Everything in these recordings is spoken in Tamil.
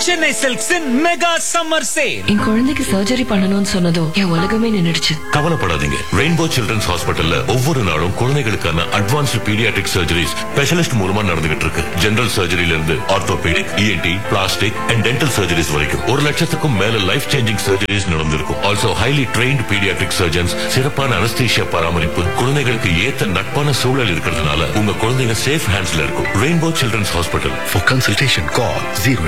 சென்னை சில்க்ஸின் மெகா சம்மர் சேல் என் குழந்தைக்கு சர்ஜரி பண்ணணும்னு சொன்னதும் என் உலகமே நின்னுடுச்சு கவலைப்படாதீங்க ரெயின்போ சில்ட்ரன்ஸ் ஹாஸ்பிட்டல்ல ஒவ்வொரு நாளும் குழந்தைகளுக்கான அட்வான்ஸ்டு பீடியாட்ரிக் சர்ஜரிஸ் ஸ்பெஷலிஸ்ட் மூலமா நடந்துகிட்டு இருக்கு ஜெனரல் சர்ஜரியில இருந்து orthopaedic ENT plastic and dental surgeries வரைக்கும் ஒரு லட்சத்துக்கும் மேல லைஃப் சேஞ்சிங் சர்ஜரிஸ் நடந்திருக்கும் also highly trained paediatric surgeons சிறப்பான அனஸ்தீஷியா பராமரிப்பு குழந்தைகளுக்கு ஏத்த நட்பான சூழல் இருக்கிறதுனால உங்க குழந்தைங்க சேஃப் ஹேண்ட்ஸ்ல இருக்கும் rainbow children's hospital For consultation, call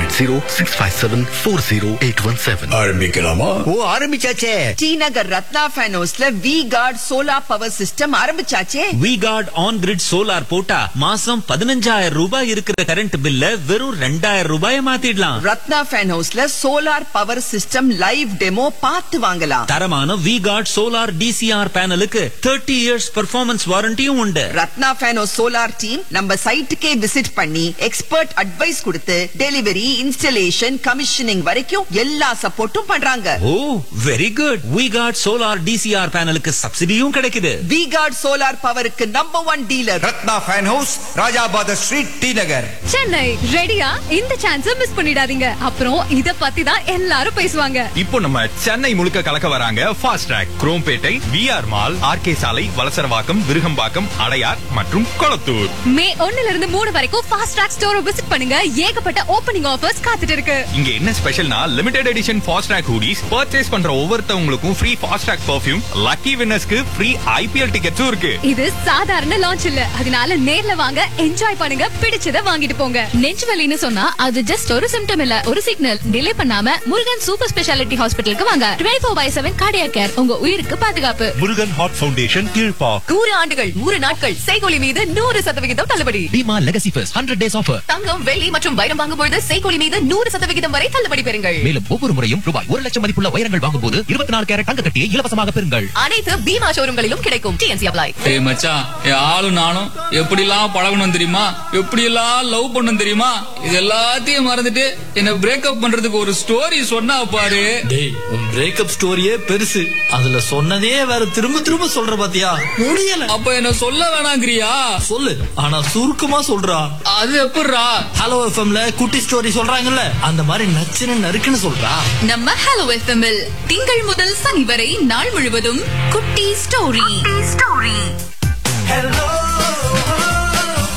080-657-40817. ஆரம்பிக்கலாமா ஓ ஆரம்பிச்சாச்சே டி நகர் ரத்னா ஃபேனோஸ்ல V guard solar power system ஆரம்பிச்சாச்சே V guard on grid solar போட்டா மாசம் பதினஞ்சாயிரம் ரூபாய் இருக்கிற கரண்ட் பில்ல வெறும் ரெண்டாயிரம் ரூபாய மாத்திடலாம் ரத்னா ஃபேன் ஹவுஸ்ல solar power system live demo பார்த்து வாங்கலாம் தரமான வி கார்டு சோலார் டிசிஆர் பேனலுக்கு தேர்ட்டி இயர்ஸ் பெர்ஃபார்மன்ஸ் வாரண்டியும் உண்டு ரத்னா ஃபேனோ சோலார் டீம் நம்ம சைட்டுக்கே விசிட் பண்ணி எக்ஸ்பர்ட் அட்வைஸ் கொடுத்து டெலிவரி இன்ஸ்டலேஷன் கமிஷனிங் வரைக்கும் எல்லா சப்போர்ட்டும் பண்றாங்க oh very good V guard solar DCR பேனலுக்கு சப்சிடியும் கிடைக்குது வி கார்டு சோலார் பவருக்கு number one dealer Ratna fan house ராஜாபாத ஸ்ட்ரீட் டி நகர் சென்னை ரெடியா இந்த சான்ஸ மிஸ் பண்ணிடாதீங்க அப்புறம் இத பத்தி தான் எல்லாரும் பேசுவாங்க இப்போ நம்ம சென்னை முழுக்க கலக்க வராங்க fast track Chromepet VR mall RK சாலை வலசரவாக்கம் விருகம்பாக்கம் அடையார் மற்றும் கொளத்தூர் மே ஒண்ணுல இருந்து மூணு வரைக்கும் ஃபாஸ்ட் ட்ராக் ஸ்டோரை விசிட் பண்ணுங்க ஏகப்பட்ட ஓப்பனிங் ஆஃபர்ஸ் காத்துட்டு இருக்கு இங்க என்ன ஸ்பெஷல்னா limited edition fast track hoodies purchase பண்ற ஒவ்வொருத்தவங்களுக்கும் free fast track perfume lucky வின்னர்ஸ்க்கு ஃப்ரீ ஐபிஎல் டிக்கெட்ஸும் இருக்கு இது சாதாரண லான்ச் இல்ல அதனால நேர்ல வாங்க என்ஜாய் பண்ணுங்க பிடிச்சத வாங்கிட்டு போங்க நெஞ்சு வலின்னு சொன்னா அது ஜஸ்ட் ஒரு சிம்டம் இல்ல ஒரு சிக்னல் டிலே பண்ணாம முருகன் சூப்பர் ஸ்பெஷாலிட்டி ஹாஸ்பிட்டலுக்கு வாங்க twenty four by seven cardia care உங்க உயிருக்கு பாதுகாப்பு முருகன் ஹார்ட் ஃபவுண்டேஷன் கீழ்பா நூறு ஆண்டுகள் நூறு நாட்கள் செய்கொலி மீது நூறு சதவிகிதம் தள்ளுபடி Bhima legacy first hundred days offer தங்கம் வெள்ளி மற்றும் வைரம் வாங்கும் பொழுது செய்கொலி மீது நூறு சதவிகிதம் வரை தள்ளுபடி பெறுங்கள் மேலும் ஒவ்வொரு முறையும் ரூபாய் ஒரு லட்சம் மதிப்புள்ள வைரங்கள் வாங்கும் போது இருபத்தி நாலு கேரட் தங்க கட்டியை இலவசமாக பெறுங்கள் அனைத்து பீமா ஷோரூம்களிலும் கிடைக்கும் டிஎன்சி அப்ளை ஏய் மச்சான் என் ஆளும் நானும் எப்படிலாம் பழகணும் தெரியுமா எப்படியெல்லாம் லவ் பண்ணணும் தெரியுமா இது எல்லாத்தையும் மறந்துட்டு என்ன பிரேக்கப் பண்றதுக்கு ஒரு ஸ்டோரி சொன்னா பாரு டேய் உன் பிரேக்கப் ஸ்டோரியே பெருசு அதுல சொன்னதே வேற திரும்ப திரும்ப சொல்ற பாத்தியா முடியல அப்ப என்ன சொல்ல வேணாங்கிறியா சொல்லு ஆனா சுருக்கமா சொல்றா அது எப்படிரா ஹலோ எஃப்எம்ல குட்டி ஸ்டோரி சொல்றாங்கல்ல அந்த மாதிரி நச்சுன்னு நறுக்குன்னு சொல்றா நம்ம ஹலோ எஃப்எம்எல் திங்கள் முதல் சனி வரை நாள் முழுவதும் குட்டி ஸ்டோரி ஸ்டோரி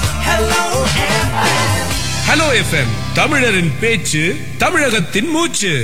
ஹலோ எஃப்எம் தமிழரின் பேச்சு தமிழகத்தின் மூச்சு